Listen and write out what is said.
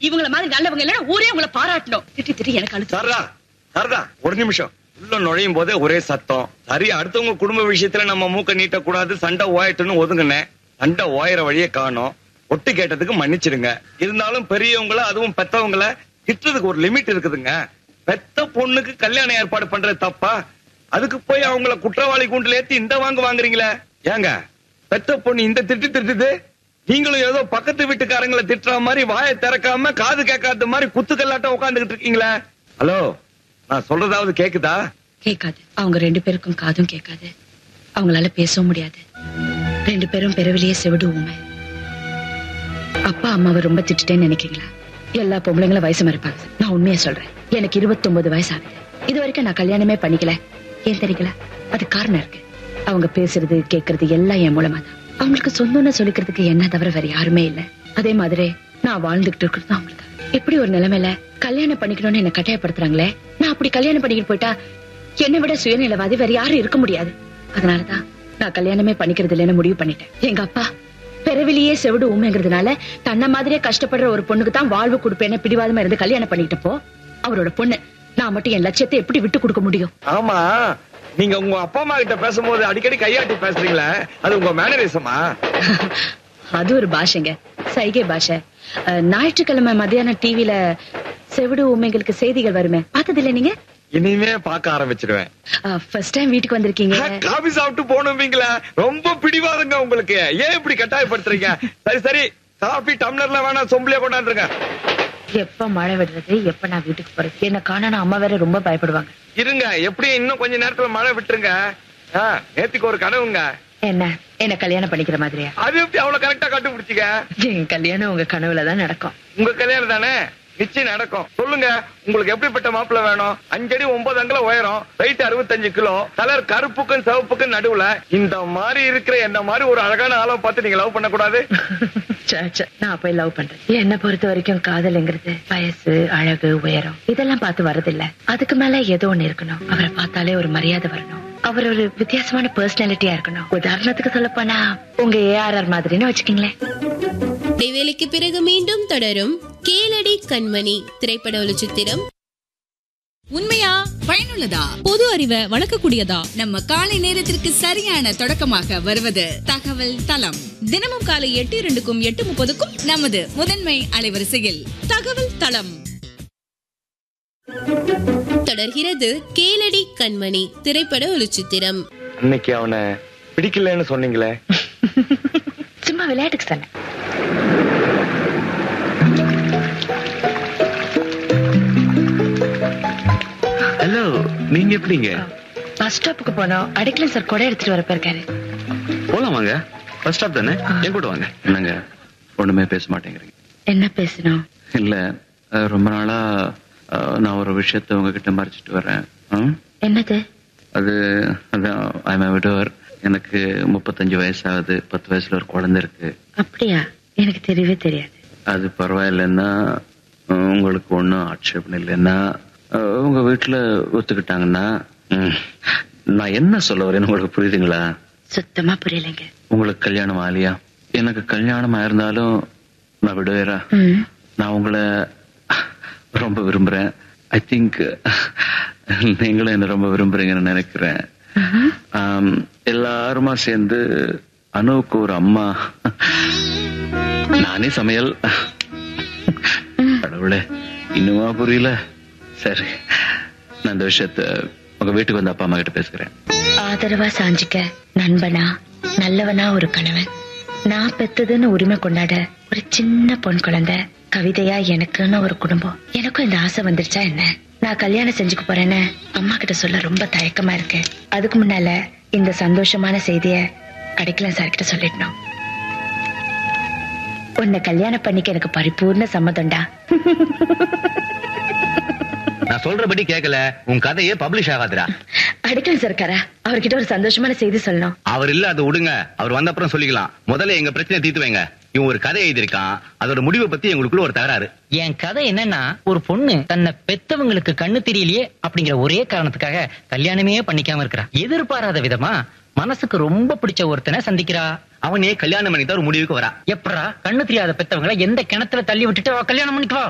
இவங்கள மாதிரி நல்லவங்க இல்லைன்னா ஊரே உங்களை பாராட்டணும் திட்டி திட்டி எனக்கு அழுத்து சரதா சரதா ஒரு நிமிஷம் உள்ள நுழையும் போதே ஒரே சத்தம் சரி அடுத்தவங்க குடும்ப விஷயத்துல நம்ம மூக்க நீட்டக்கூடாது சண்டை ஓயட்டுன்னு ஒதுங்கினேன் சண்டை ஓயற வழியே காணோம் ஒட்டு கேட்டதுக்கு மன்னிச்சிடுங்க இருந்தாலும் பெரியவங்கள அதுவும் பெத்தவங்கள திட்டுறதுக்கு ஒரு லிமிட் இருக்குதுங்க பெத்த பொண்ணுக்கு கல்யாணம் ஏற்பாடு பண்றது தப்பா அதுக்கு போய் அவங்கள குற்றவாளி கூண்டுல ஏத்தி இந்த வாங்க வாங்குறீங்களே ஏங்க பெத்த பொண்ணு இந்த திட்டு திட்டுது நீங்களும் ஏதோ பக்கத்து வீட்டுக்காரங்களை திட்டுற மாதிரி வாயை திறக்காம காது கேட்காத மாதிரி குத்து கல்லாட்டம் உட்காந்துக்கிட்டு இருக்கீங்களே ஹலோ நான் சொல்றதாவது கேக்குதா கேட்காது அவங்க ரெண்டு பேருக்கும் காதும் கேட்காது அவங்களால பேசவும் முடியாது ரெண்டு பேரும் பிறவிலேயே செவிடு ஊமை அப்பா அம்மாவை ரொம்ப திட்டுட்டேன்னு நினைக்கிறீங்களா எல்லா பொம்பளைங்களும் வயசு மறுப்பாங்க நான் உண்மையா சொல்றேன் எனக்கு 29 வயசு ஆகுது இது வரைக்கும் நான் கல்யாணமே பண்ணிக்கல ஏன் தெரியுங்களா அது காரணம் இருக்கு அவங்க பேசுறது கேக்குறது எல்லாம் என் மூலமா தான் அவங்களுக்கு சொந்தம்னு சொல்லிக்கிறதுக்கு என்ன தவிர வேற யாருமே இல்ல அதே மாதிரி நான் வாழ்ந்துகிட்டு இருக்கிறது அவங்களுக்கு எப்படி ஒரு நிலைமையில கல்யாணம் பண்ணிக்கணும்னு என்ன கட்டாயப்படுத்துறாங்களே நான் அப்படி கல்யாணம் பண்ணிக்கிட்டு போயிட்டா என்னை விட சுயநிலவாதி வேற யாரும் இருக்க முடியாது அதனாலதான் நான் கல்யாணமே பண்ணிக்கிறது இல்லைன்னு முடிவு பண்ணிட்டேன் எங்க அப்பா பிறவிலேயே செவிடு ஊமைங்கிறதுனால தன்னை மாதிரியே கஷ்டப்படுற ஒரு பொண்ணுக்கு தான் வாழ்வு கொடுப்பேன்னு பிடிவாதமா இருந்து கல்யாணம் பண்ணிக்கிட்டப்போ அவரோட பொண்ணு நான் மட்டும் என் லட்சியத்தை எப்படி விட்டு கொடுக்க முடியும் ஆமா நீங்க உங்க அப்பா அம்மா கிட்ட பேசும்போது அடிக்கடி கையாட்டி பேசுறீங்களே அது உங்க மேனரிசமா அது ஒரு பாஷைங்க சைகை பாஷை அஹ், ஞாயிற்றுக்கிழமை மத்தியானம் டிவில செவிடு ஊமைகளுக்கு செய்திகள் வருமே பார்த்ததில்ல நீங்க இனிமே பார்க்க ஆரம்பிச்சிடுவேன் ஃபர்ஸ்ட் டைம் வீட்டுக்கு வந்திருக்கீங்க காபி சாப்பிட்டு போகணும்பீங்களா ரொம்ப பிடிவாதங்க உங்களுக்கு ஏன் இப்படி கட்டாயப்படுத்துறீங்க சரி சரி காபி டம்ளர்ல வேணா சொம்புலயே கொண்டாந்துருங்க எப்ப மழை விடுறது எப்ப நான் வீட்டுக்கு போறது என்ன காண அம்மா வேற ரொம்ப பயப்படுவாங்க இருங்க எப்படியும் இன்னும் கொஞ்ச நேரத்துல மழை விட்டுருங்க ஆ, நேத்துக்கு ஒரு கனவுங்க என்ன என்ன கல்யாணம் பண்ணிக்கிற மாதிரியா அது எப்படி அவ்வளவு கரெக்டா கண்டுபிடிச்சிங்க என் கல்யாணம் உங்க கனவுல தான் நடக்கும் உங்க கல்யாணம் தானே நிச்சயம் நடக்கும் சொல்லுங்க உங்களுக்கு எப்படிப்பட்ட மாப்பிள்ளை வேணும் அஞ்சடி ஒன்பது அங்குல உயரம் வெயிட் அறுபத்தஞ்சு கிலோ கலர் கருப்புக்கும் சிவப்புக்கும் நடுவுல இந்த மாதிரி இருக்கிற என்ன மாதிரி ஒரு அழகான ஆளை பார்த்து நீங்க லவ் பண்ணக்கூடாது ச்சே, ச்சே, நான் போய் லவ் பண்றேன் என்ன பொறுத்த வரைக்கும் காதல்ங்கிறது வயசு அழகு உயரம் இதெல்லாம் பார்த்து வரதில்ல அதுக்கு மேல ஏதோ ஒண்ணு இருக்கணும் அவரை பார்த்தாலே ஒரு மரியாதை வரணும் அவர் ஒரு வித்தியாசமான பர்சனாலிட்டியா இருக்கணும் உதாரணத்துக்கு சொல்ல போனா உங்க ஏஆர்ஆர் மாதிரின்னு வச்சுக்கீங்களேன் இடைவேளைக்கு பிறகு மீண்டும் தொடரும் கேளடி கண்மணி திரைப்பட ஒளிச்சித்திரம் உண்மையா பயனுள்ளதா பொது அறிவை வளர்க்கக்கூடியதா நம்ம காலை நேரத்திற்கு சரியான தொடக்கமாக வருவது தகவல் தளம் தினமும் காலை எட்டு இரண்டுக்கும் எட்டு முப்பதுக்கும் நமது முதன்மை அலைவரிசையில் தகவல் தளம் தொடர்கிறது கேளடி கண்மணி திரைப்பட ஒளிச்சித்திரம் அன்னைக்கு அவனை பிடிக்கலன்னு சொன்னீங்களே சும்மா விளையாட்டுக்கு சொன்னேன் ஹலோ நீங்க எப்படிங்க பஸ் ஸ்டாப்புக்கு போனோம் அடிக்கல சார் கூட எடுத்துட்டு வர போயிருக்காரு போலாம் வாங்க ஃபர்ஸ்ட் ஸ்டாப் தானே என் கூட வாங்க என்னங்க ஒண்ணுமே பேச மாட்டேங்கிறீங்க என்ன பேசணும் இல்ல அஹ், ரொம்ப நாளா அஹ், நான் ஒரு விஷயத்த உங்ககிட்ட மறைச்சிட்டு வரேன் ம்? என்னது அது அதான் ஐம் விடவர் எனக்கு முப்பத்தஞ்சு வயசு ஆகுது பத்து வயசுல ஒரு குழந்தை இருக்கு அப்படியா எனக்கு தெரியவே தெரியாது அது பரவாயில்லைன்னா அஹ், உங்களுக்கு ஒன்றும் ஆட்சேபம் இல்லைன்னா அஹ், உங்க வீட்டுல ஒத்துக்கிட்டாங்கன்னா ம், நான் என்ன சொல்ல வரேன்னு உங்களுக்கு புரியுதுங்களா சுத்தமா புரியலைங்க உங்களுக்கு கல்யாணம் ஆலியா எனக்கு கல்யாணம் ஆயிருந்தாலும் நான் விடுவேரா ம் நான் உங்களை ரொம்ப விரும்புறேன் ஐ திங்க் நீங்களும் என்ன ரொம்ப விரும்புறீங்கன்னு நினைக்கிறேன் ஆம், எல்லாருமா சேர்ந்து அணுவுக்கு ஒரு அம்மா நானே சமையல் கடவுளே இன்னுமா புரியல சரி நான் இந்த விஷயத்த உங்க வீட்டுக்கு வந்து அப்பா அம்மா கிட்ட பேசுகிறேன் ஆதரவா சாஞ்சிக்க நண்பனா நல்லவனா ஒரு கணவன் நான் பெத்ததுன்னு உரிமை கொண்டாட ஒரு சின்ன பொன் குழந்தை கவிதையா எனக்குன்னு ஒரு குடும்பம் எனக்கும் இந்த ஆசை வந்துருச்சா என்ன நான் கல்யாணம் செஞ்சுக்க போறேன்னு அம்மா கிட்ட சொல்ல ரொம்ப தயக்கமா இருக்கு அதுக்கு முன்னால இந்த சந்தோஷமான செய்திய அடைக்கலம் சார் கிட்ட சொல்லிடணும் உன்னை கல்யாணம் பண்ணிக்க எனக்கு பரிபூர்ண சம்மதம்டா நான் சொல்றபடி கேட்கல உன் கதையே பப்ளிஷ் ஆகாதுடா அடைக்கலம் சார் இருக்காரா அவர்கிட்ட ஒரு சந்தோஷமான செய்தி சொல்லணும் அவர் இல்ல அதை விடுங்க அவர் வந்த அப்புறம் சொல்லிக்கலாம் முதல்ல எங்க பிரச்சனை தீர்த்து வைங்க இவன் ஒரு கதை எழுதியிருக்கான் அதோட முடிவை பத்தி எங்களுக்குள்ள ஒரு தகராறு என் கதை என்னன்னா ஒரு பொண்ணு தன்னை பெத்தவங்களுக்கு கண்ணு தெரியலையே அப்படிங்கிற ஒரே காரணத்துக்காக கல்யாணமே பண்ணிக்காம இருக்கிறா எதிர்பாராத விதமா மனசுக்கு ரொம்ப பிடிச்ச ஒருத்தனை சந்திக்கிறா அவனே கல்யாணம் பண்ணிட்டு ஒரு முடிவுக்கு வரா எப்படா கண்ணு தெரியாத பெத்தவங்களை எந்த கிணத்துல தள்ளி விட்டுட்டு அவ கல்யாணம் பண்ணிக்குவா